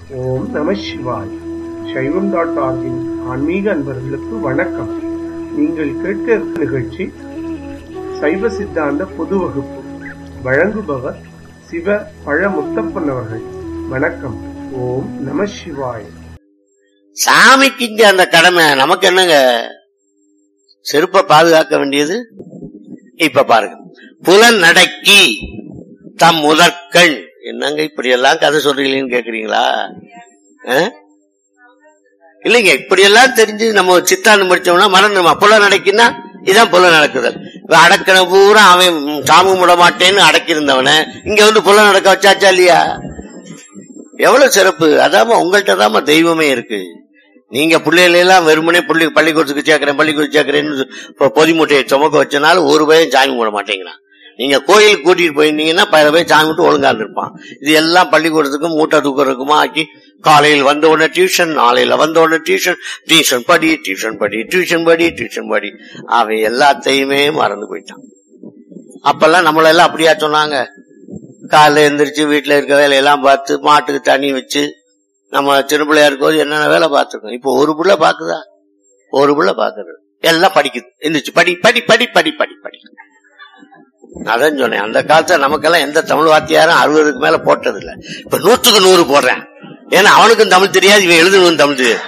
ஓம் நம சிவாய் சைவம் டாட் ஆர்கின் ஆன்மீக அன்பர்களுக்கு வணக்கம் நீங்கள் கேட்க இருக்கும் நிகழ்ச்சி சைவ சித்தாந்த பொது வகுப்பு வழங்குபவர் சிவ பழ முத்தப்பன் அவர்கள் வணக்கம் ஓம் நம சிவாய் சாமிக்கு இங்க அந்த கடமை நமக்கு என்னங்க செருப்ப பாதுகாக்க வேண்டியது இப்ப பாருங்க புலன் நடக்கி தம் முதற்கண் என்னங்க இப்படி எல்லாம் கதை சொல்றீங்களேன்னு கேக்குறீங்களா ஆ? இல்லைங்க இப்படி எல்லாம் தெரிஞ்சு நம்ம சித்தாந்தம் படிச்சோம்னா மறந்துடுமா புலன் நடக்கினா இதான் புலன் நடக்குதல் இவன் அடக்கின பூரா அவன் சாமி முட மாட்டேன்னு அடக்கியிருந்தவன இங்க வந்து புலன் நடக்க வச்சாச்சா இல்லையா எவ்வளவு சிறப்பு அதாம உங்கள்கிட்ட தாம தெய்வமே இருக்கு நீங்க பிள்ளைகள எல்லாம் வெறுமனே புள்ளி பள்ளிக்கூடத்துக்கு சேர்க்கிறேன் பள்ளிக்கூடத்துக்கு சேர்க்கிறேன்னு இப்ப பொதி மூட்டையை சுமக்க வச்சனால ஒரு பையன் சாமி போட மாட்டேங்கிறான் நீங்க கோயிலுக்கு கூட்டிட்டு போயிருந்தீங்கன்னா பல பேர் சாமி விட்டு ஒழுங்கா இருப்பான் இது எல்லாம் பள்ளிக்கூடத்துக்கும் மூட்டை தூக்குறதுக்குமா ஆக்கி காலையில் வந்த உடனே டியூஷன் நாளையில வந்த உடனே டியூஷன் டியூஷன் படி டியூஷன் படி டியூஷன் படி டியூஷன் படி அவன் எல்லாத்தையுமே மறந்து போயிட்டான் அப்பெல்லாம் நம்மள எல்லாம் அப்படியா சொன்னாங்க காலைல எந்திரிச்சு வீட்டுல இருக்க வேலையெல்லாம் பார்த்து மாட்டுக்கு தண்ணி வச்சு நம்ம சின்ன பிள்ளையா இருக்கும்போது என்னென்ன வேலை பார்த்துருக்கோம் இப்போ ஒரு புள்ள பாக்குதா ஒரு புள்ள பாக்குறது எல்லாம் படிக்குது எந்திரிச்சு படி படி படி படி படி படி அதான் சொன்னேன் அந்த காலத்துல நமக்கெல்லாம் எந்த தமிழ் வாத்தியாரும் அறுபதுக்கு மேல போட்டது இல்ல இப்ப நூற்றுக்கு நூறு போடுறேன் ஏன்னா அவனுக்கும் தமிழ் தெரியாது இவன் எழுதுவன் தமிழ் தெரியாது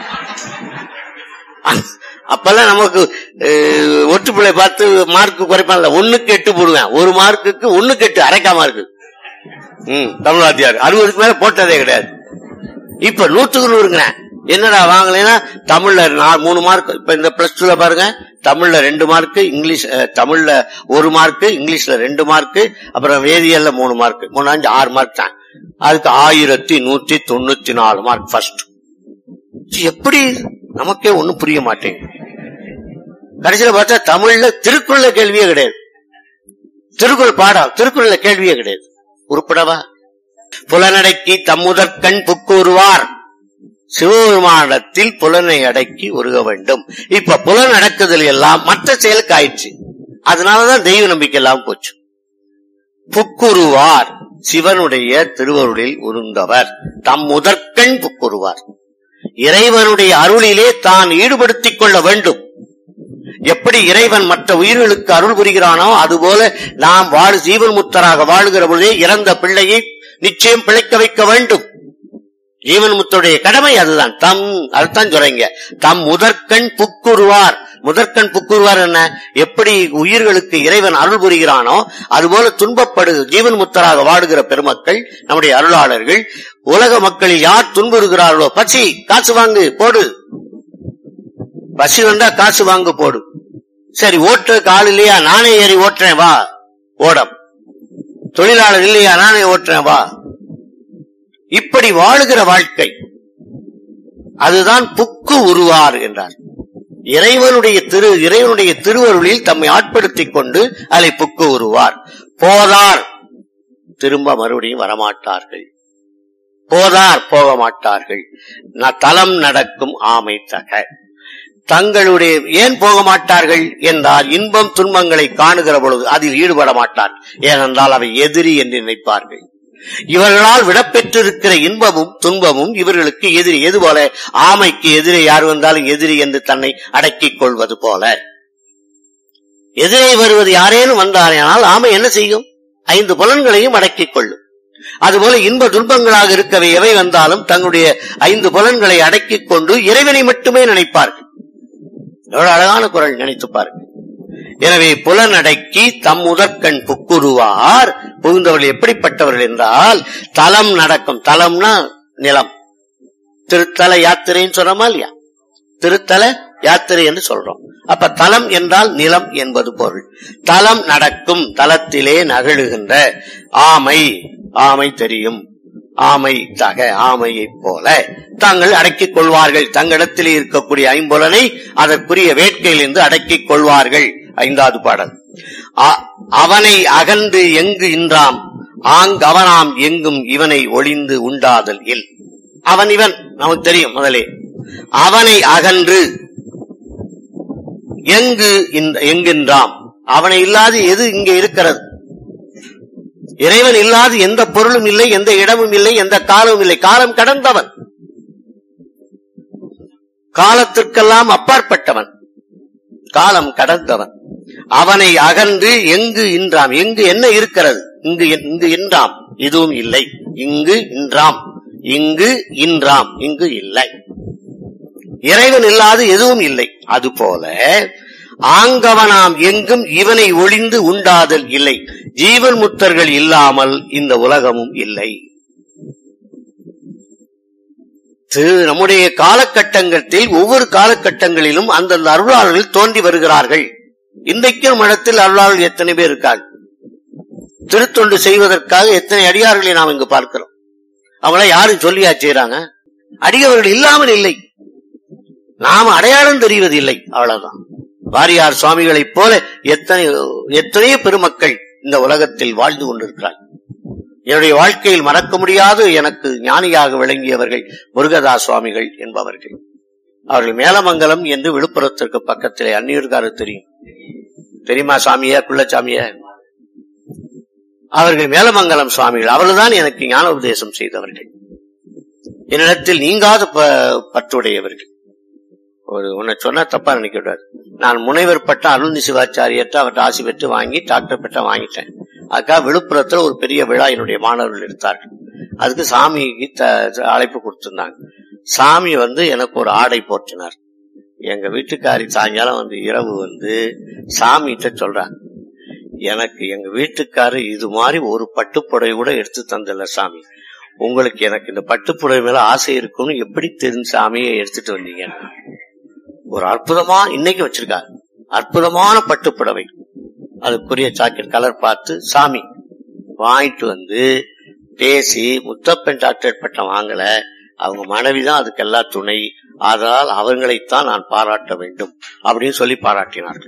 அப்பெல்லாம் நமக்கு அஹ், ஒட்டுப்பிள்ளை பார்த்து மார்க் குறைப்பான்ல ஒண்ணுக்கு எட்டு போடுவேன் ஒரு மார்க்குக்கு ஒண்ணுக்கு எட்டு அரைக்கா மார்க்கு ம் தமிழ் வாத்தியார் அறுபதுக்கு மேல போட்டதே கிடையாது இப்ப நூத்துக்கு நூறுங்கிறேன் என்னடா வாங்கலைன்னா தமிழ்ல நா- மூணு மார்க் இப்ப இந்த பிளஸ் டூல பாருங்க தமிழ்ல ரெண்டு மார்க் இங்கிலீஷ் அஹ், தமிழ்ல ஒரு மார்க் இங்கிலீஷ்ல ரெண்டு மார்க் அப்புறம் வேதியியல்ல மூணு மார்க் மூணு அஞ்சு ஆறு மார்க் தான் அதுக்கு ஆயிரத்தி நூத்தி தொண்ணூத்தி நாலு மார்க் ஃபர்ஸ்ட் எப்படி நமக்கே ஒண்ணும் புரிய மாட்டேங்குது கடைசியில பார்த்தா தமிழ்ல திருக்குறள்ல கேள்வியே கிடையாது திருக்குறள் பாடம் திருக்குறள்ல கேள்வியே கிடையாது உருப்படவா புலனடக்கி தம்முதற்கண் புக்கூறுவார் சிவபெருமானத்தில் புலனை அடக்கி உருக வேண்டும் இப்ப புலன் அடக்குதல் எல்லாம் மற்ற செயலுக்கு ஆயிடுச்சு அதனாலதான் தெய்வ நம்பிக்கை எல்லாம் போச்சு புக்குருவார் சிவனுடைய திருவருளில் உருந்தவர் தம் முதற்கண் புக்குருவார் இறைவனுடைய அருளிலே தான் ஈடுபடுத்திக் கொள்ள வேண்டும் எப்படி இறைவன் மற்ற உயிர்களுக்கு அருள் புரிகிறானோ அதுபோல நாம் வாழு ஜீவன் முத்தராக வாழுகிற பொழுதே இறந்த பிள்ளையை நிச்சயம் பிழைக்க வைக்க வேண்டும் ஜீவன் முத்தருடைய கடமை அதுதான் தம் அதுதான் சொல்றீங்க தம் முதற்கண் புக்குருவார் முதற்கண் புக்குருவார் என்ன எப்படி உயிர்களுக்கு இறைவன் அருள் புரிகிறானோ அதுபோல துன்பப்படு ஜீவன் முத்தராக வாடுகிற பெருமக்கள் நம்முடைய அருளாளர்கள் உலக மக்களில் யார் துன்புறுகிறார்களோ பசி காசு வாங்கு போடு பசி வந்தா காசு வாங்கு போடு சரி ஓட்டுறதுக்கு ஆள் இல்லையா நானே ஏறி ஓட்டுறேன் வா ஓடம் தொழிலாளர் இல்லையா நானே ஓட்டுறேன் வா இப்படி வாழுகிற வாழ்க்கை அதுதான் புக்கு உருவார் என்றார் இறைவனுடைய திரு இறைவனுடைய திருவருளில் தம்மை ஆட்படுத்திக் கொண்டு அதை புக்கு உருவார் போதார் திரும்ப மறுபடியும் வரமாட்டார்கள் போதார் போக மாட்டார்கள் ந- தலம் நடக்கும் ஆமை தக தங்களுடைய ஏன் போக மாட்டார்கள் என்றால் இன்பம் துன்பங்களை காணுகிற பொழுது அதில் ஈடுபட மாட்டார் ஏனென்றால் அவை எதிரி என்று நினைப்பார்கள் இவர்களால் விடப்பெற்றிருக்கிற இன்பமும் துன்பமும் இவர்களுக்கு எதிரி எது போல ஆமைக்கு எதிரே யார் வந்தாலும் எதிரி என்று தன்னை அடக்கிக் கொள்வது போல எதிரே வருவது யாரேனும் வந்தாரேனால் ஆமை என்ன செய்யும் ஐந்து புலன்களையும் அடக்கிக் கொள்ளும் அதுபோல இன்ப துன்பங்களாக இருக்கவை எவை வந்தாலும் தங்களுடைய ஐந்து புலன்களை அடக்கிக் கொண்டு இறைவனை மட்டுமே நினைப்பார்கள் எவ்வளவு அழகான குரல் நினைத்து பாருங்கள் எனவே புலனடக்கி தம் முதற்கண் புக்குருவார் புகுந்தவர்கள் எப்படிப்பட்டவர்கள் என்றால் தலம் நடக்கும் தலம்னா நிலம் திருத்தல யாத்திரைன்னு சொல்றோமா இல்லையா திருத்தல யாத்திரை என்று சொல்றோம் அப்ப தலம் என்றால் நிலம் என்பது பொருள் தலம் நடக்கும் தலத்திலே நகழுகின்ற ஆமை ஆமை தெரியும் ஆமை தக ஆமையைப் போல தாங்கள் அடக்கிக் கொள்வார்கள் தங்களிடத்தில் இருக்கக்கூடிய ஐம்புலனை அதற்குரிய வேட்கையிலிருந்து அடக்கிக் கொள்வார்கள் ஐந்தாவது பாடல் அ- அவனை அகன்று எங்கு இன்றாம் ஆங் அவனாம் எங்கும் இவனை ஒளிந்து உண்டாதல் இல் அவன் இவன் நமக்கு தெரியும் முதலே அவனை அகன்று எங்கு இந்த- எங்கின்றாம் அவனை இல்லாது எது இங்கே இருக்கிறது இறைவன் இல்லாது எந்த பொருளும் இல்லை எந்த இடமும் இல்லை எந்த காலமும் இல்லை காலம் கடந்தவன் காலத்திற்கெல்லாம் அப்பாற்பட்டவன் காலம் கடந்தவன் அவனை அகன்று எங்கு இன்றாம் எங்கு என்ன இருக்கிறது இங்கு இங்கு இன்றாம் இதுவும் இல்லை இங்கு இன்றாம் இங்கு இன்றாம் இங்கு இல்லை இறைவன் இல்லாது எதுவும் இல்லை அதுபோல ஆங்கவனாம் எங்கும் இவனை ஒளிந்து உண்டாதல் இல்லை ஜீவன் முத்தர்கள் இல்லாமல் இந்த உலகமும் இல்லை திரு நம்முடைய காலகட்டங்களில் ஒவ்வொரு காலகட்டங்களிலும் அந்தந்த அருளாளர்கள் தோன்றி வருகிறார்கள் இன்றைக்கும் மடத்தில் அருளாளர்கள் எத்தனை பேர் இருக்காங்க திருத்தொண்டு செய்வதற்காக எத்தனை அடியார்களை நாம் இங்கு பார்க்கிறோம் அவங்கள யாரும் சொல்லியா செய்யறாங்க அடியவர்கள் இல்லாமல் இல்லை நாம் அடையாளம் தெரிவது இல்லை அவ்வளவுதான் வாரியார் சுவாமிகளைப் போல எத்தனை எத்தனையோ பெருமக்கள் இந்த உலகத்தில் வாழ்ந்து கொண்டிருக்கிறார் என்னுடைய வாழ்க்கையில் மறக்க முடியாது எனக்கு ஞானியாக விளங்கியவர்கள் முருகதாஸ் சுவாமிகள் என்பவர்கள் அவர்கள் மேலமங்கலம் என்று விழுப்புரத்திற்கு பக்கத்திலே அந்நியூர்காரு தெரியும் தெரியுமா சாமியா குள்ளச்சாமியா அவர்கள் மேலமங்கலம் சுவாமிகள் அவர்கள்தான் எனக்கு ஞான உபதேசம் செய்தவர்கள் என்னிடத்தில் நீங்காத ப- பற்றுடையவர்கள் ஒரு உன்னை சொன்னா தப்பா நினைக்க கூடாது நான் முனைவர் பட்டம் அருள்ந்தி சிவாச்சாரியற்ற அவர்கிட்ட ஆசி பெற்று வாங்கி டாக்டர் பட்டம் வாங்கிட்டேன் அதுக்காக விழுப்புரத்துல ஒரு பெரிய விழா என்னுடைய மாணவர்கள் எடுத்தார்கள் அதுக்கு சாமிக்கு த- அழைப்பு கொடுத்திருந்தாங்க சாமி வந்து எனக்கு ஒரு ஆடை போற்றினார் எங்க வீட்டுக்காரி சாயங்காலம் வந்து இரவு வந்து சாமிகிட்ட சொல்றாங்க எனக்கு எங்க வீட்டுக்காரு இது மாதிரி ஒரு பட்டுப்புடவை கூட எடுத்து தந்தல சாமி உங்களுக்கு எனக்கு இந்த பட்டுப்புடவை மேல ஆசை இருக்கும்னு எப்படி தெரிஞ்ச சாமியை எடுத்துட்டு வந்தீங்க ஒரு அற்புதமா இன்னைக்கு வச்சிருக்காங்க அற்புதமான பட்டுப்புடவை அதுக்குரிய ஜாக்கெட் கலர் பார்த்து சாமி வாங்கிட்டு வந்து பேசி முத்தப்பன் டாக்டர் பட்டம் வாங்கல அவங்க மனைவிதான் அதுக்கெல்லாம் துணை அதனால் அவங்களைத்தான் நான் பாராட்ட வேண்டும் அப்படின்னு சொல்லி பாராட்டினார்கள்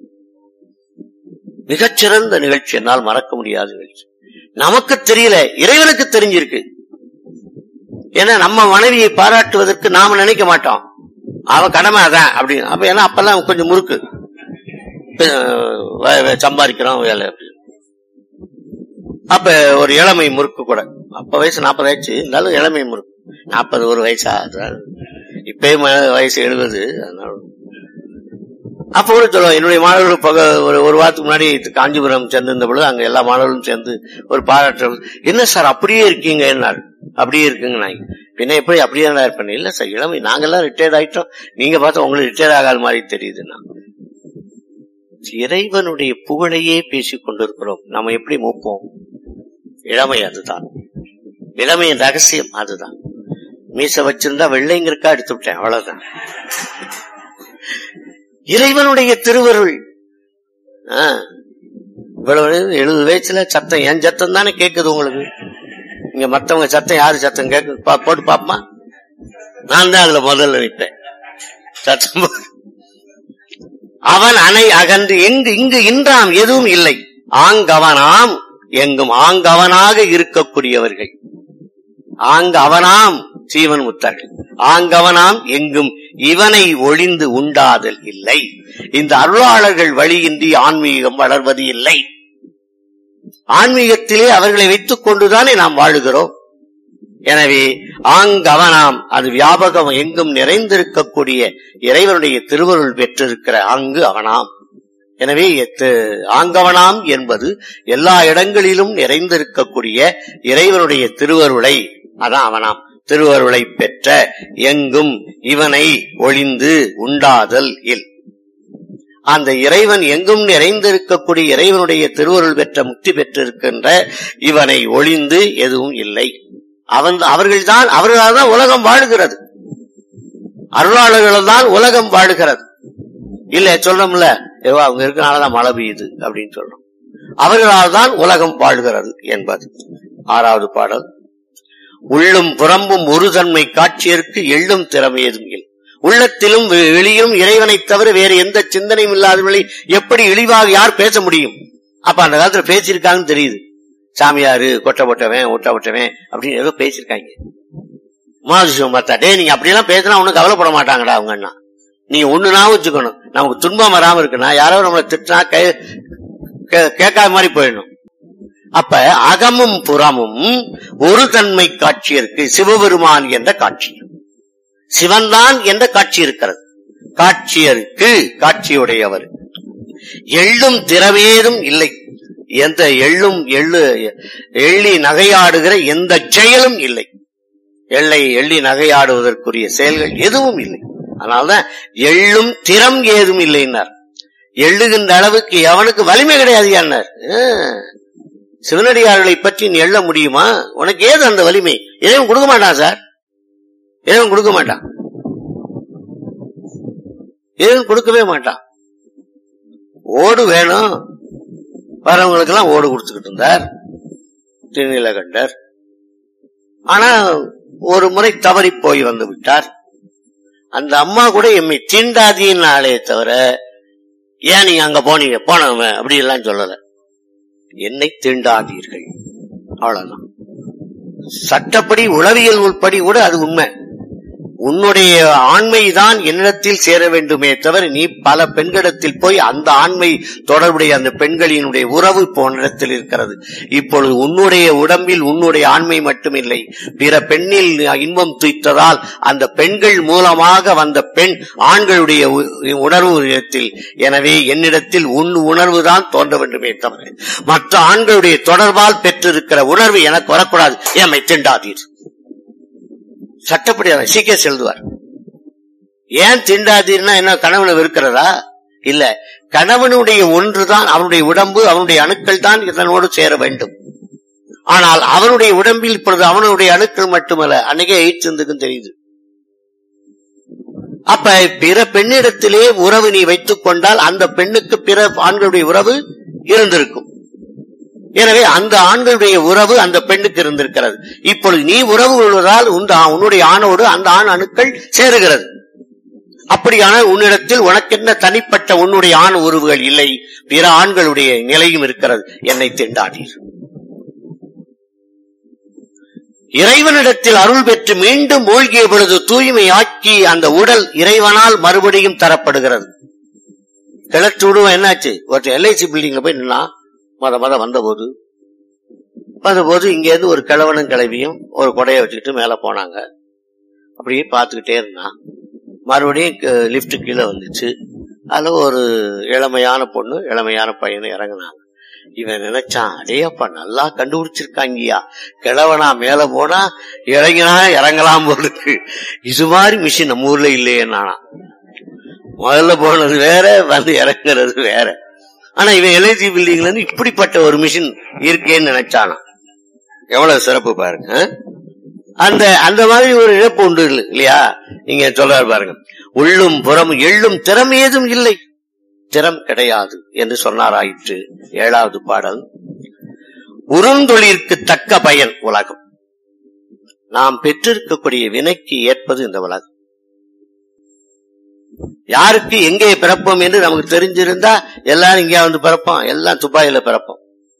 மிகச்சிறந்த நிகழ்ச்சி என்னால் மறக்க முடியாத நிகழ்ச்சி நமக்கு தெரியல இறைவனுக்கு தெரிஞ்சிருக்கு ஏன்னா நம்ம மனைவியை பாராட்டுவதற்கு நாம நினைக்க மாட்டோம் அவ கடமை அதான் அப்படி அப்ப ஏன்னா அப்பெல்லாம் கொஞ்சம் முறுக்கு அஹ் வே- வே- சம்பாதிக்கிறோம் வேலை அப்படி. அப்ப ஒரு இளமை முறுக்கு கூட அப்ப வயசு நாற்பது ஆயிடுச்சு இருந்தாலும் இளமை முறுக்கு நாற்பது ஒரு வயசா அதனால இப்பயும் ம- வயசு எழுபது அதனால அப்ப கூட சொல்லுவோம் என்னுடைய மாணவர்கள் பக ஒரு ஒரு வாரத்துக்கு முன்னாடி காஞ்சிபுரம் சேர்ந்திருந்த பொழுது அங்க எல்லா மாணவர்களும் சேர்ந்து ஒரு பாராட்டு என்ன சார் அப்படியே இருக்கீங்க என்னார் அப்படியே இருக்குங்க நான் பின்ன எப்படி அப்படியே தான் இருப்பேன் இல்ல சார் இளமை நாங்கெல்லாம் ரிட்டையர்ட் ஆயிட்டோம் நீங்க பார்த்தா உங்களுக்கு ரிட்டையர் ஆகாத மாதிரி தெரியுதுன்னா இறைவனுடைய புகழையே பேசிக் கொண்டிருக்கிறோம் நம்ம எப்படி மூப்போம் இளமை அதுதான் இளமையின் ரகசியம் அதுதான் மீச வச்சிருந்தா வெள்ளைங்கிறக்கா எடுத்து விட்டேன் அவ்வளவுதான் இறைவனுடைய திருவருள் ஆ, இவ்வளவு எழுபது வயசுல சத்தம் என் சத்தம் தானே கேக்குது உங்களுக்கு இங்க மத்தவங்க சத்தம் யாரு சத்தம் கேக்கு பா- போட்டு பாப்பமா நான் தான் அதுல முதல்ல நிற்பேன் சத்தம் போ- அவன் அணை அகன்று எங்கு இங்கு இன்றாம் எதுவும் இல்லை ஆங்கவனாம் எங்கும் ஆங்கவனாக இருக்கக்கூடியவர்கள் ஆங்கவனாம் சீவன் முத்தர்கள் ஆங்கவனாம் எங்கும் இவனை ஒளிந்து உண்டாதல் இல்லை இந்த அருளாளர்கள் வழியின்றி ஆன்மீகம் வளர்வது இல்லை ஆன்மீகத்திலே அவர்களை வைத்துக் கொண்டுதானே நாம் வாழுகிறோம் எனவே ஆங்கவனாம் அது வியாபகம் எங்கும் நிறைந்திருக்கக்கூடிய இறைவனுடைய திருவருள் பெற்றிருக்கிற ஆங்கு அவனாம் எனவே எத்து- ஆங்கவனாம் என்பது எல்லா இடங்களிலும் நிறைந்திருக்கக்கூடிய இறைவனுடைய திருவருளை அதான் அவனாம் திருவருளை பெற்ற எங்கும் இவனை ஒளிந்து உண்டாதல் இல் அந்த இறைவன் எங்கும் நிறைந்திருக்கக்கூடிய இறைவனுடைய திருவருள் பெற்ற முக்தி பெற்றிருக்கின்ற இவனை ஒளிந்து எதுவும் இல்லை அவன் அவர்கள்தான் அவர்களால் தான் உலகம் வாழுகிறது அருளாளர்கள் தான் உலகம் வாழுகிறது இல்ல சொல்றோம்ல ஏதோ அவங்க இருக்கனாலதான் மழை பெய்யுது அப்படின்னு சொல்றோம் அவர்களால் தான் உலகம் வாழ்கிறது என்பது ஆறாவது பாடல் உள்ளும் புறம்பும் ஒரு தன்மை காட்சியருக்கு எள்ளும் திறமை ஏதும் இல்லை உள்ளத்திலும் வெ- வெளியிலும் இறைவனைத் தவிர வேறு எந்த சிந்தனையும் இல்லாதவர்களை எப்படி இழிவாக யார் பேச முடியும் அப்ப அந்த காலத்துல பேசியிருக்காங்கன்னு தெரியுது சாமியாரு கொட்டை போட்டவன் ஒட்ட போட்டவன் அப்படின்னு ஏதோ பேசியிருக்காங்க மாதுசிவம் பார்த்தா டே நீங்க அப்படியெல்லாம் பேசினா ஒண்ணும் கவலைப்பட மாட்டாங்கடா அவங்க அண்ணா நீங்க ஒண்ணுனா வச்சுக்கணும் நமக்கு துன்பம் வராம இருக்குன்னா யாரோ நம்மளை திட்டினா கே- கே- கேட்காத மாதிரி போயிடணும் அப்ப அகமும் புறமும் ஒரு தன்மை காட்சி இருக்கு சிவபெருமான் என்ற காட்சி சிவன்தான் என்ற காட்சி இருக்கிறது காட்சியருக்கு காட்சியுடையவர் எள்ளும் திறவேதும் இல்லை எந்த எள்ளும் எள்ளு எள்ளி நகையாடுகிற எந்த செயலும் இல்லை எள்ளை எள்ளி நகையாடுவதற்குரிய செயல்கள் எதுவும் இல்லை அதனால்தான் எள்ளும் திறம் ஏதும் இல்லைன்னார் எள்ளுகின்ற அளவுக்கு எவனுக்கு வலிமை கிடையாது யார் சிவனடியார்களை பற்றி நீ எள்ள முடியுமா உனக்கு ஏது அந்த வலிமை இறைவன் கொடுக்க மாட்டான் சார் இறைவன் கொடுக்க மாட்டான் இறைவன் கொடுக்கவே மாட்டான் ஓடு வேணும் வரவங்களுக்கு எல்லாம் ஓடு கொடுத்துக்கிட்டு இருந்தார் திருநீலகண்டர் ஆனா ஒரு முறை தவறி போய் வந்து விட்டார் அந்த அம்மா கூட எம்மை தீண்டாதீன்னாலே தவிர ஏன் நீங்க அங்க போனீங்க போனவன் அப்படி எல்லாம் சொல்லல என்னை தீண்டாதீர்கள் அவ்வளவுதான் சட்டப்படி உளவியல் உள்படி கூட அது உண்மை உன்னுடைய ஆண்மைதான் என்னிடத்தில் சேர வேண்டுமே தவிர நீ பல பெண்களிடத்தில் போய் அந்த ஆண்மை தொடர்புடைய அந்த பெண்களினுடைய உறவு போனிடத்தில் இருக்கிறது இப்பொழுது உன்னுடைய உடம்பில் உன்னுடைய ஆண்மை மட்டுமில்லை பிற பெண்ணில் இன்பம் துய்த்ததால் அந்த பெண்கள் மூலமாக வந்த பெண் ஆண்களுடைய உ- உணர்வு இடத்தில் எனவே என்னிடத்தில் உன் உணர்வு தான் தோன்ற வேண்டுமே தவிர மற்ற ஆண்களுடைய தொடர்பால் பெற்றிருக்கிற உணர்வு எனக்கு வரக்கூடாது ஏமை திண்டாதீர் சட்டப்படி அவர் சீக்கிரம் எழுதுவார் ஏன் திண்டாதீர்னா என்ன கணவனை வெறுக்கிறதா இல்ல கணவனுடைய ஒன்றுதான் அவனுடைய உடம்பு அவனுடைய அணுக்கள் தான் இதனோடு சேர வேண்டும் ஆனால் அவனுடைய உடம்பில் இப்பொழுது அவனுடைய அணுக்கள் மட்டுமல்ல அன்னைக்கே எயிட்ஸ் இருந்துக்கும் தெரியுது அப்ப பிற பெண்ணிடத்திலே உறவு நீ வைத்துக் கொண்டால் அந்த பெண்ணுக்கு பிற ஆண்களுடைய உறவு இருந்திருக்கும் எனவே அந்த ஆண்களுடைய உறவு அந்த பெண்ணுக்கு இருந்திருக்கிறது இப்பொழுது நீ உறவு கொள்வதால் உந்த உன்னுடைய ஆணோடு அந்த ஆண் அணுக்கள் சேருகிறது அப்படியான உன்னிடத்தில் உனக்கென்ன தனிப்பட்ட உன்னுடைய ஆண் உறவுகள் இல்லை பிற ஆண்களுடைய நிலையும் இருக்கிறது என்னை திண்டாடீர் இறைவனிடத்தில் அருள் பெற்று மீண்டும் மூழ்கிய பொழுது தூய்மையாக்கி அந்த உடல் இறைவனால் மறுபடியும் தரப்படுகிறது கிளர்ச்சி விடுவோம் என்னாச்சு ஒருத்தர் எல்ஐசி பில்டிங்ல போய் நின்னா மத மத வந்தபோது வந்தபோது இங்க இருந்து ஒரு கிழவனும் கிளவியும் ஒரு கொடையை வச்சுக்கிட்டு மேல போனாங்க அப்படியே பார்த்துக்கிட்டே இருந்தான் மறுபடியும் லிப்ட் கீழே வந்துச்சு அதுல ஒரு இளமையான பொண்ணு இளமையான பையனும் இறங்குனாங்க இவன் நினைச்சான் அடேப்பா நல்லா கண்டுபிடிச்சிருக்காங்கய்யா கிழவனா மேல போனா இறங்கினா இறங்கலாம் போல இருக்கு இது மாதிரி மிஷின் நம்ம ஊர்ல இல்லையே நானா முதல்ல போனது வேற வந்து இறங்குறது வேற ஆனா இவன் எல்ஐசி பில்டிங்ல இருந்து இப்படிப்பட்ட ஒரு மிஷின் இருக்கேன்னு நினைச்சானா எவ்வளவு சிறப்பு பாருங்க ஆ? அந்த அந்த மாதிரி ஒரு இழப்பு உண்டு இல்ல- இல்லையா நீங்க சொல்றாரு பாருங்க உள்ளும் புறமும் எள்ளும் திறம் ஏதும் இல்லை திறம் கிடையாது என்று சொன்னாராயிற்று ஏழாவது பாடல் உருந்தொழிற்கு தக்க பயன் உலகம் நாம் பெற்றிருக்கக்கூடிய வினைக்கு ஏற்பது இந்த உலகம் யாருக்கு எங்கே பிறப்போம் என்று நமக்கு தெரிஞ்சிருந்தா எல்லாரும் இங்கே வந்து பிறப்போம் எல்லாம் துபாயில பிறப்போம்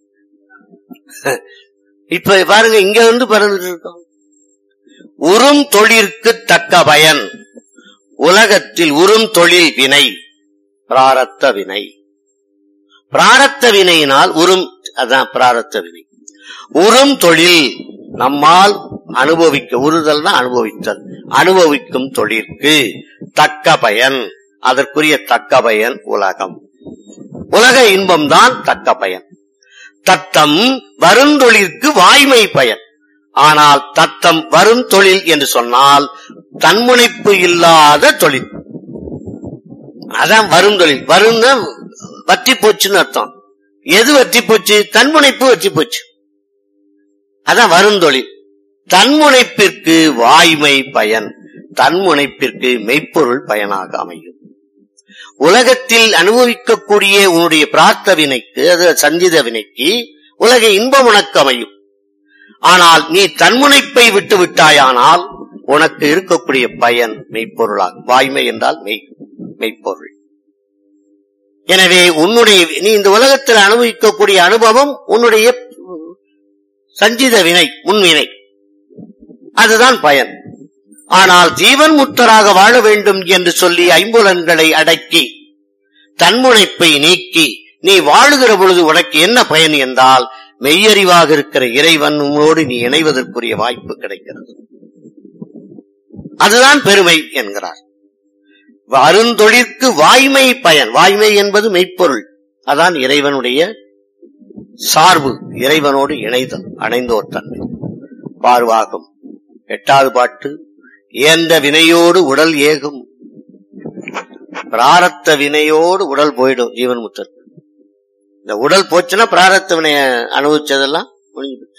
இப்ப பாருங்க இங்க வந்து பிறந்துட்டு இருக்கோம் உறும் தொழிற்கு தக்க பயன் உலகத்தில் உறும் தொழில் வினை பிராரத்த வினை பிராரத்த வினையினால் உறும் அதான் பிராரத்த வினை உறும் தொழில் நம்மால் அனுபவிக்க உறுதல் தான் அனுபவித்தல் அனுபவிக்கும் தொழிற்கு தக்க பயன் அதற்குரிய தக்க பயன் உலகம் உலக இன்பம் தான் தக்க பயன் தத்தம் வருந்தொழிற்கு வாய்மை பயன் ஆனால் தத்தம் வரும் தொழில் என்று சொன்னால் தன்முனைப்பு இல்லாத தொழில் அதான் வரும் தொழில் வரும்னா வற்றி போச்சுன்னு அர்த்தம் எது வற்றி போச்சு தன்முனைப்பு வற்றி போச்சு அதான் வருந்தொழில் தன்முனைப்பிற்கு வாய்மை பயன் தன்முனைப்பிற்கு மெய்ப்பொருள் பயனாக அமையும் உலகத்தில் அனுபவிக்கக்கூடிய உன்னுடைய பிரார்த்த வினைக்கு அது சஞ்சித வினைக்கு உலக இன்பம் உனக்கு அமையும் ஆனால் நீ தன்முனைப்பை விட்டு விட்டாயானால் உனக்கு இருக்கக்கூடிய பயன் மெய்ப்பொருளாகும் வாய்மை என்றால் மெய் மெய்ப்பொருள் எனவே உன்னுடைய நீ இந்த உலகத்தில் அனுபவிக்கக்கூடிய அனுபவம் உன்னுடைய சஞ்சித வினை முன்வினை அதுதான் பயன் ஆனால் ஜீவன் முத்தராக வாழ வேண்டும் என்று சொல்லி ஐம்புலன்களை அடக்கி தன்முனைப்பை நீக்கி நீ வாழுகிற பொழுது உனக்கு என்ன பயன் என்றால் மெய்யறிவாக இருக்கிற இறைவனோடு நீ இணைவதற்குரிய வாய்ப்பு கிடைக்கிறது அதுதான் பெருமை என்கிறார் அருந்தொழிற்கு வாய்மை பயன் வாய்மை என்பது மெய்ப்பொருள் அதான் இறைவனுடைய சார்பு இறைவனோடு இணைதல் அணைந்தோர் தன்மை பார்வாகும் எட்டாவது பாட்டு ஏந்த வினையோடு உடல் ஏகும் பிராரத்த வினையோடு உடல் போயிடும் ஜீவன் முத்தர் இந்த உடல் போச்சுன்னா பிராரத்த வினைய அனுபவிச்சதெல்லாம் முடிஞ்சு போச்சு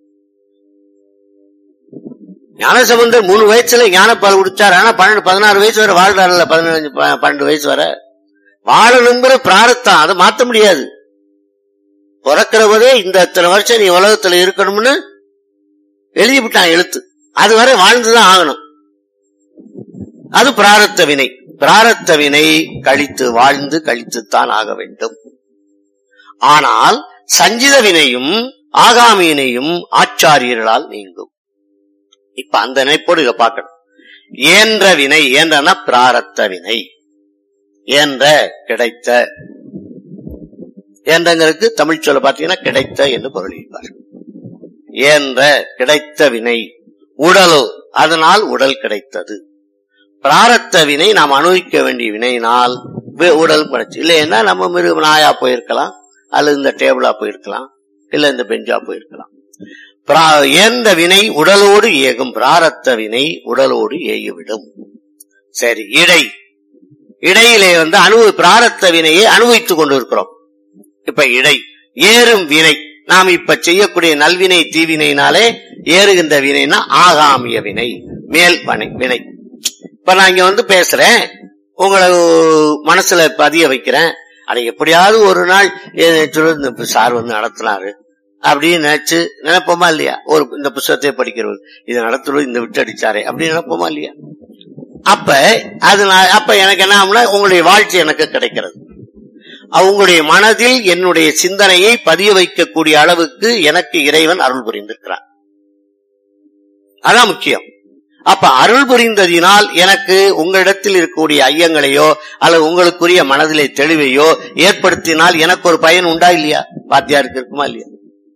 ஞானசம்பந்தர் மூணு வயசுல ஞானப்பால் குடிச்சார் ஆனா பன்னெண்டு பதினாறு வயசு வரை வாழ்றாருல்ல பதினஞ்சு ப- பன்னெண்டு வயசு வரை வாழணுங்கிற பிராரத்தம் அதை மாத்த முடியாது பிறக்கிற போதே இந்த இத்தனை வருஷம் நீ உலகத்துல இருக்கணும்னு எழுதி விட்டான் எழுத்து அது வரை வாழ்ந்துதான் ஆகணும் அது பிராரத்த வினை பிராரத்த வினை கழித்து வாழ்ந்து கழித்துத்தான் ஆக வேண்டும் ஆனால் சஞ்சித வினையும் ஆகாமியினையும் ஆச்சாரியர்களால் நீங்கும் இப்ப அந்த நினைப்போடு இதை பார்க்கணும் ஏன்ற வினை ஏன்றனா பிராரத்த வினை ஏன்ற கிடைத்த ஏன்றங்கிறதுக்கு தமிழ் சொல்ல பார்த்தீங்கன்னா கிடைத்த என்று பொருள் இருப்பார் ஏன்ற கிடைத்த வினை உடலோ அதனால் உடல் கிடைத்தது பிராரத்த வினை நாம் அனுபவிக்க வேண்டிய வினையினால் வி- உடல் கிடைச்சு இல்லைன்னா நம்ம மிருக நாயா போயிருக்கலாம் அல்லது இந்த டேபிளா போயிருக்கலாம் இல்ல இந்த பெஞ்சா போயிருக்கலாம் பிரா- ஏந்த வினை உடலோடு ஏகும் பிராரத்த வினை உடலோடு ஏகிவிடும் சரி இடை இடையிலே வந்து அனுபவி பிராரத்த வினையை அனுபவித்துக் கொண்டிருக்கிறோம் இப்ப இடை ஏறும் வினை நாம் இப்ப செய்யக்கூடிய நல்வினை தீவினைனாலே ஏறுகின்ற வினைனா ஆகாமிய வினை மேல் வனை வினை இப்ப நான் இங்க வந்து பேசுறேன் உங்களை மனசுல பதிய வைக்கிறேன் அதை எப்படியாவது ஒரு நாள் எ- சொல்லு, இந்த சார் வந்து நடத்தினாரு அப்படின்னு நினைச்சு நினைப்போமா இல்லையா ஒரு இந்த புத்தகத்தை படிக்கிறவர் இதை நடத்துறது இந்த விட்டு அடிச்சாரே அப்படின்னு நினைப்போமா இல்லையா அப்ப அது நான் அப்ப எனக்கு என்ன ஆகும்னா உங்களுடைய வாழ்ச்சி எனக்கு கிடைக்கிறது உங்களுடைய மனதில் என்னுடைய சிந்தனையை பதிய வைக்கக்கூடிய அளவுக்கு எனக்கு இறைவன் அருள் புரிந்திருக்கிறான் அதான் முக்கியம் அப்ப அருள் புரிந்ததினால் எனக்கு உங்களிடத்தில் இருக்கக்கூடிய ஐயங்களையோ அல்லது உங்களுக்குரிய மனதிலே தெளிவையோ ஏற்படுத்தினால் எனக்கு ஒரு பயன் உண்டா இல்லையா வாத்தியாருக்கு இருக்குமா இல்லையா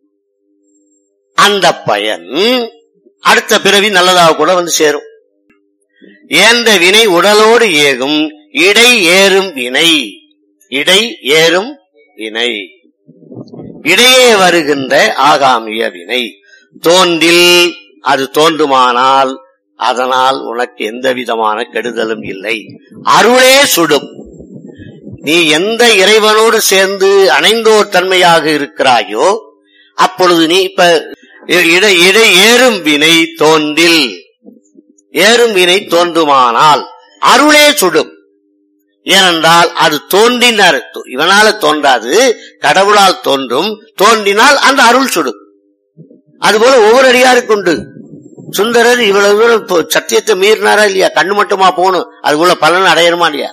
அந்த பயன் அடுத்த பிறவி நல்லதாக கூட வந்து சேரும் ஏந்த வினை உடலோடு ஏகும் இடை ஏறும் வினை இடை ஏறும் வினை இடையே வருகின்ற ஆகாமிய வினை தோன்றில் அது தோன்றுமானால் அதனால் உனக்கு எந்த விதமான கெடுதலும் இல்லை அருளே சுடும் நீ எந்த இறைவனோடு சேர்ந்து அணைந்தோர் தன்மையாக இருக்கிறாயோ அப்பொழுது நீ இப்ப இடை இடை ஏறும் வினை தோன்றில் ஏறும் வினை தோன்றுமானால் அருளே சுடும் ஏனென்றால் அது தோன்றினார் இவனால தோன்றாது கடவுளால் தோன்றும் தோன்றினால் அந்த அருள் சுடும் அதுபோல ஒவ்வொரு அடியாருக்கு உண்டு சுந்தரர் இவ்வளவு தூரம் இப்போ சத்தியத்தை மீறினாரா இல்லையா கண்ணு மட்டுமா போகணும் அதுக்குள்ள பலன் அடையணுமா இல்லையா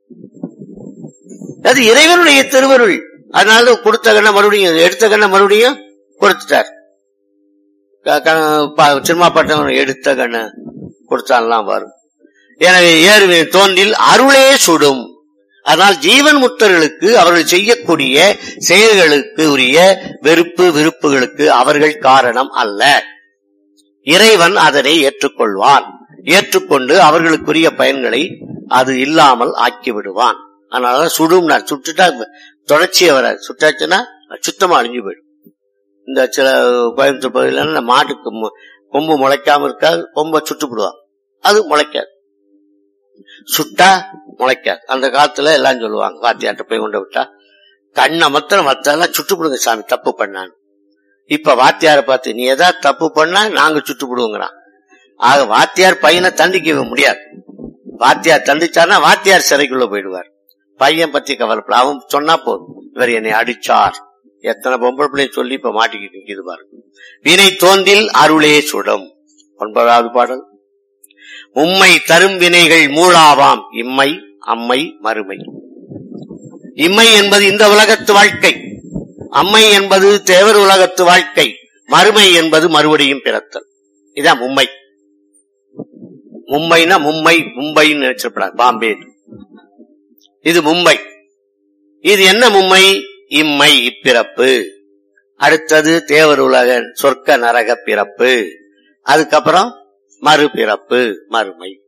அது இறைவனுடைய திருவருள் அதனால கொடுத்த கண்ண மறுபடியும் எடுத்த கண்ண மறுபடியும் கொடுத்துட்டார் க- க- ப- சினிமா பட்டம் எடுத்த கண்ண கொடுத்தான்லாம் வரும் எனவே ஏறுவே தோன்றில் அருளே சுடும் அதனால் ஜீவன் முத்தர்களுக்கு அவர்கள் செய்யக்கூடிய செயல்களுக்கு உரிய வெறுப்பு விருப்புகளுக்கு அவர்கள் காரணம் அல்ல இறைவன் அதனை ஏற்றுக்கொள்வான் ஏற்றுக்கொண்டு அவர்களுக்குரிய பயன்களை அது இல்லாமல் ஆக்கி விடுவான் அதனால சுடும்னார் சுட்டுட்டா தொடர்ச்சியை வராது சுட்டாச்சுன்னா சுத்தமா அழிஞ்சு போயிடும் இந்த சில கோயம்புத்தூர் பகுதியில இந்த மாட்டுக்கு மு- கொம்பு முளைக்காம இருக்காது கொம்பை சுட்டு விடுவான் அது முளைக்காது சுட்டா முளைக்காது அந்த காலத்துல எல்லாம் சொல்லுவாங்க வாத்தியாட்ட போய் கொண்டு விட்டா கண்ணை மொத்தம் மத்தெல்லாம் சுட்டு விடுங்க சாமி தப்பு பண்ணான்னு இப்ப வாத்தியார பார்த்து நீ ஏதாவது தப்பு பண்ணா நாங்க சுட்டு விடுவோங்கிறான் ஆக வாத்தியார் பையனை தண்டிக்க முடியாது வாத்தியார் தண்டிச்சார்னா வாத்தியார் சிறைக்குள்ள போயிடுவார் பையன் பத்தி கவலைப்பட அவன் சொன்னா போதும் இவர் என்னை அடிச்சார் எத்தனை பொம்பளை பிள்ளை சொல்லி இப்ப மாட்டிக்கிட்டு நிக்குது பாருங்க வினை தோன்றில் அருளே சுடும் ஒன்பதாவது பாடல் உம்மை தரும் வினைகள் மூளாவாம் இம்மை அம்மை மறுமை இம்மை என்பது இந்த உலகத்து வாழ்க்கை அம்மை என்பது தேவர் உலகத்து வாழ்க்கை மறுமை என்பது மறுபடியும் பிறத்தல் இதான் மும்பை மும்பைனா மும்பை மும்பைன்னு நினைச்சிருப்பாங்க பாம்பே இது மும்பை இது என்ன மும்பை இம்மை இப்பிறப்பு அடுத்தது தேவர் உலக சொர்க்க நரக பிறப்பு அதுக்கப்புறம் மறுபிறப்பு மறுமை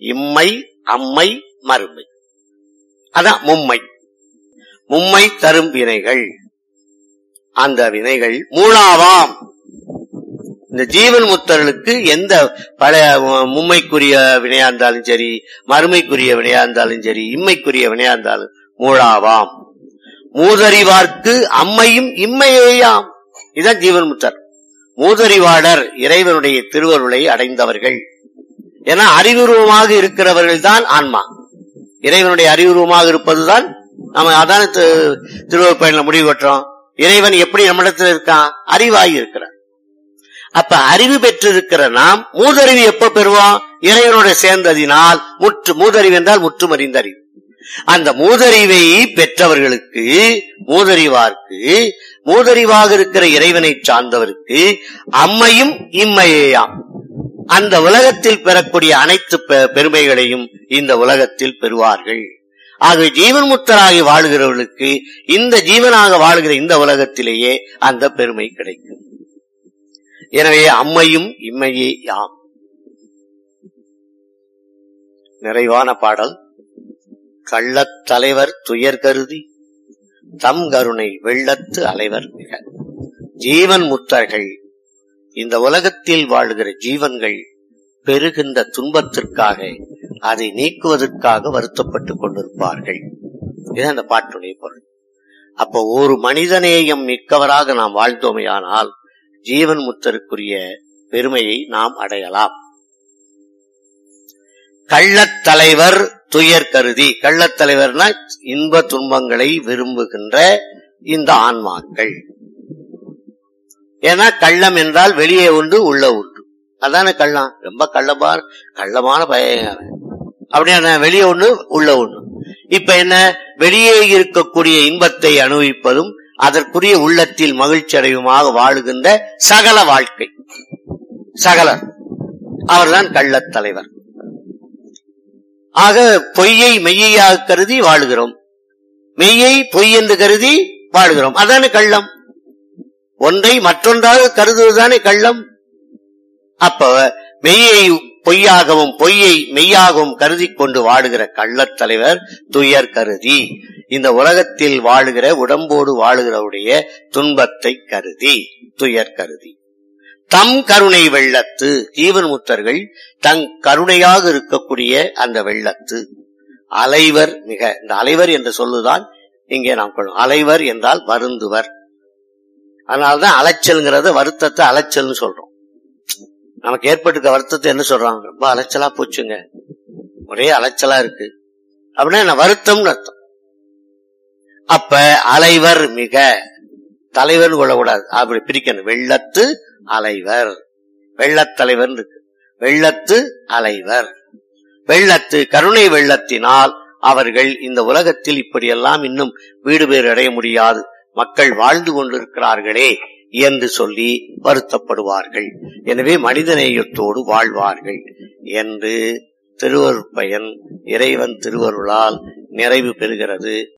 இம்மை அம்மை மறுமை அதான் மும்மை மும்மை தரும் வினைகள் அந்த வினைகள் மூலாவாம் இந்த ஜீவன் முத்தர்களுக்கு எந்த பழைய மும்மைக்குரிய வினையா இருந்தாலும் சரி மறுமைக்குரிய வினையா இருந்தாலும் சரி இம்மைக்குரிய வினையா இருந்தாலும் மூழாவாம் மூதறிவார்க்கு அம்மையும் இம்மையேயாம் இதான் ஜீவன் முத்தர் மூதறிவாளர் இறைவனுடைய திருவருளை அடைந்தவர்கள் ஏன்னா அறிவுருவமாக இருக்கிறவர்கள் தான் ஆன்மா இறைவனுடைய அறிவுருவமாக இருப்பதுதான் நம்ம அதான் திருவள்ளுவர் பயனில் முடிவு பெற்றோம் இறைவன் எப்படி நம்மிடத்தில் இருக்கான் அறிவாகி இருக்கிறான் அப்ப அறிவு பெற்றிருக்கிற நாம் மூதறிவு எப்ப பெறுவோம் இறைவனோட சேர்ந்ததினால் முற்று மூதறிவு என்றால் முற்றும் அறிந்த அறிவு அந்த மூதறிவை பெற்றவர்களுக்கு மூதறிவார்க்கு மூதறிவாக இருக்கிற இறைவனை சார்ந்தவருக்கு அம்மையும் இம்மையேயாம் அந்த உலகத்தில் பெறக்கூடிய அனைத்து பெருமைகளையும் இந்த உலகத்தில் பெறுவார்கள் ஆகவே ஜீவன் முத்தராகி வாழ்கிறவர்களுக்கு இந்த ஜீவனாக வாழ்கிற இந்த உலகத்திலேயே அந்த பெருமை கிடைக்கும் எனவே அம்மையும் இம்மையே யாம் நிறைவான பாடல் கள்ளத் தலைவர் துயர் கருதி தம் கருணை வெள்ளத்து அலைவர் மிக ஜீவன் முத்தர்கள் இந்த உலகத்தில் வாழ்கிற ஜீவன்கள் பெறுகின்ற துன்பத்திற்காக அதை நீக்குவதற்காக வருத்தப்பட்டுக் கொண்டிருப்பார்கள் இது அந்த பாட்டுடைய பொருள் அப்போ ஒரு மனிதநேயம் மிக்கவராக நாம் வாழ்ந்தோமையானால் ஜீவன் முத்தருக்குரிய பெருமையை நாம் அடையலாம் கள்ளத் தலைவர் துயர் கருதி கள்ளத் தலைவர்னா இன்ப துன்பங்களை விரும்புகின்ற இந்த ஆன்மாக்கள் ஏன்னா கள்ளம் என்றால் வெளியே உண்டு உள்ள உண்டு அதான கள்ளம் ரொம்ப கள்ளமான கள்ளமான பையன் அப்படியான வெளியே ஒண்ணு உள்ள ஒண்ணு இப்ப என்ன வெளியே இருக்கக்கூடிய இன்பத்தை அனுபவிப்பதும் அதற்குரிய உள்ளத்தில் மகிழ்ச்சி அடைவுமாக வாழுகின்ற சகல வாழ்க்கை சகலர் அவர்தான் கள்ளத் தலைவர் ஆக பொய்யை மெய்யாக கருதி வாழுகிறோம் மெய்யை பொய் என்று கருதி வாழுகிறோம் அதானே கள்ளம் ஒன்றை மற்றொன்றாக கருதுவதுதானே கள்ளம் அப்ப மெய்யை பொய்யாகவும் பொய்யை மெய்யாகவும் கருதி கொண்டு வாழுகிற கள்ளத் தலைவர் துயர் கருதி இந்த உலகத்தில் வாழுகிற உடம்போடு வாழுகிறவுடைய துன்பத்தை கருதி துயர் கருதி தம் கருணை வெள்ளத்து ஜீவன் முத்தர்கள் தங் கருணையாக இருக்கக்கூடிய அந்த வெள்ளத்து அலைவர் மிக இந்த அலைவர் என்ற சொல்லுதான் இங்கே நாம் கொள்ளும் அலைவர் என்றால் வருந்துவர் அதனால்தான் அலைச்சல்ங்கிறத வருத்தத்தை அலைச்சல்னு சொல்றோம் நமக்கு ஏற்பட்டிருக்க வருத்தத்தை என்ன சொல்றாங்க ரொம்ப அலைச்சலா போச்சுங்க ஒரே அலைச்சலா இருக்கு அப்படின்னா என்ன வருத்தம்னு அர்த்தம் அப்ப அலைவர் மிக தலைவர் கொள்ளக்கூடாது அப்படி பிரிக்கணும் வெள்ளத்து அலைவர் வெள்ளத்தலைவர் இருக்கு வெள்ளத்து அலைவர் வெள்ளத்து கருணை வெள்ளத்தினால் அவர்கள் இந்த உலகத்தில் இப்படியெல்லாம் இன்னும் வீடு பேர் அடைய முடியாது மக்கள் வாழ்ந்து கொண்டிருக்கிறார்களே என்று சொல்லி வருத்தப்படுவார்கள் எனவே மனிதநேயத்தோடு வாழ்வார்கள் என்று திருவருட்பயன் இறைவன் திருவருளால் நிறைவு பெறுகிறது